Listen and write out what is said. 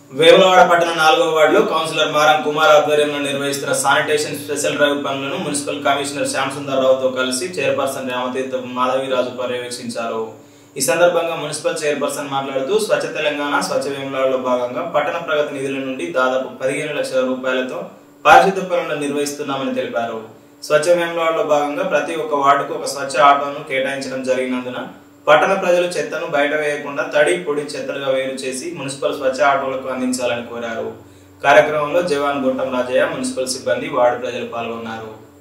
వేములవాడ పట్టణ నాలుగో వార్డులో కౌన్సిలర్ మారం కుమార్ ఆధ్వర్యంలో నిర్వహిస్తున్న శానిటేషన్ స్పెషల్ డ్రైవ్ పనులను మున్సిపల్ కమిషనర్ శ్యామ్ సుందర్ రావుతో కలిసి చైర్పర్సన్ రామతీర్థ మాధవిరాజు పర్యవేక్షించారు ఈ సందర్భంగా మున్సిపల్ చైర్పర్సన్ మాట్లాడుతూ స్వచ్ఛ తెలంగాణ స్వచ్ఛ వేములవాడలో భాగంగా పట్టణ ప్రగతి నిధుల నుండి దాదాపు పదిహేను లక్షల రూపాయలతో పారిశుద్ధ పనులను నిర్వహిస్తున్నామని తెలిపారు స్వచ్ఛ వేములవాడలో భాగంగా ప్రతి ఒక్క వార్డుకు ఒక స్వచ్ఛ ఆటోను కేటాయించడం జరిగినందున పట్టణ ప్రజలు చెత్తను బయట వేయకుండా తడి పొడి చెత్తలుగా వేరు చేసి మున్సిపల్ స్వచ్ఛ ఆటోలకు అందించాలని కోరారు కార్యక్రమంలో జవాన్ గుట్టం రాజయ్య మున్సిపల్ సిబ్బంది వార్డు ప్రజలు పాల్గొన్నారు